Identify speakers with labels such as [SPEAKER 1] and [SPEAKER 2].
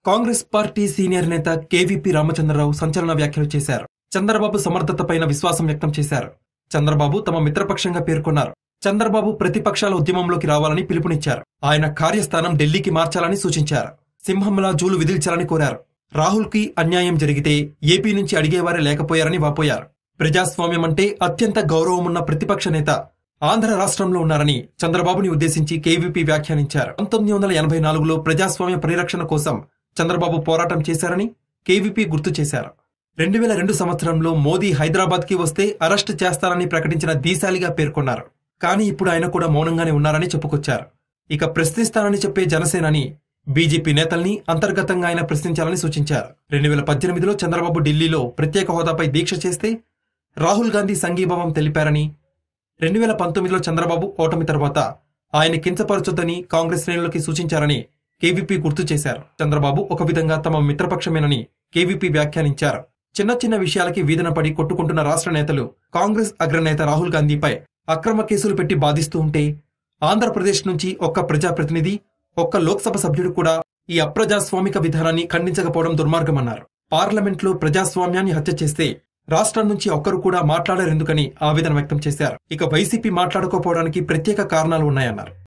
[SPEAKER 1] Congress party senior నేత KVP Ramachandra Rao సంచలన వ్యాఖ్యలు చేశారు చంద్రబాబు సమర్థతపైన విశ్వాసం వ్యక్తం చేశారు చంద్రబాబు తమ మిత్రపక్షంగా పేర్కొన్నారు చంద్రబాబు ప్రతిపక్షాల ఉద్యమంలోకి రావాలని పిలుపునిచ్చారు ఆయన కార్యస్థానం ఢిల్లీకి మార్చాలని సూచించారు సింహంలా జూలు విధిల్చాలని కోరారు రాహుల్ కి అన్యాయం జరిగితే ఏపీ నుంచి అడిగేవారే లేకపోయారని వాపోయారు ప్రజాస్వామ్యం అంటే అత్యంత గౌరవమున్న ప్రతిపక్ష నేత ఆంధ్ర రాష్ట్రంలో ఉన్నారని చంద్రబాబుని ఉద్దేశించి కేవీపీ వ్యాఖ్యానించారు పంతొమ్మిది వందల ఎనభై నాలుగులో ప్రజాస్వామ్య పరిరక్షణ కోసం చంద్రబాబు పోరాటం చేశారని కేవీపీ గుర్తు చేశారు రెండు వేల రెండు సంవత్సరంలో మోదీ హైదరాబాద్ కి వస్తే అరెస్టు చేస్తారని ప్రకటించిన దీశాలిగా పేర్కొన్నారు కానీ ఇప్పుడు ఆయన కూడా మౌనంగానే ఉన్నారని చెప్పుకొచ్చారు ఇక ప్రశ్నిస్తానని చెప్పే జనసేనని బీజేపీ నేతల్ని అంతర్గతంగా ఆయన ప్రశ్నించాలని సూచించారు రెండు వేల పద్దెనిమిదిలో చంద్రబాబు ఢిల్లీలో ప్రత్యేక హోదాపై దీక్ష చేస్తే రాహుల్ గాంధీ సంఘీభావం తెలిపారని రెండు వేల పంతొమ్మిదిలో చంద్రబాబు ఓటమి తర్వాత ఆయన కించపరచొద్దని కాంగ్రెస్ శ్రేణులకి సూచించారని కేవీపీ గుర్తు చేశారు చంద్రబాబు ఒక విధంగా తమ మిత్రపక్షమేనని కేవీపీ వ్యాఖ్యానించారు చిన్న చిన్న విషయాలకి వీధన పడి కొట్టుకుంటున్న రాష్ట్ర నేతలు కాంగ్రెస్ అగ్రనేత రాహుల్ గాంధీపై అక్రమ కేసులు పెట్టి బాధిస్తూ ఉంటే ఆంధ్రప్రదేశ్ నుంచి ఒక్క ప్రజాప్రతినిధి ఒక్క లోక్సభ సభ్యుడు కూడా ఈ అప్రజాస్వామిక విధానాన్ని ఖండించకపోవడం దుర్మార్గమన్నారు పార్లమెంట్లో ప్రజాస్వామ్యాన్ని హత్య చేస్తే రాష్ట్రం నుంచి ఒక్కరు కూడా మాట్లాడరెందుకని ఆవేదన వ్యక్తం చేశారు ఇక వైసీపీ మాట్లాడుకోపోవడానికి ప్రత్యేక కారణాలు ఉన్నాయన్నారు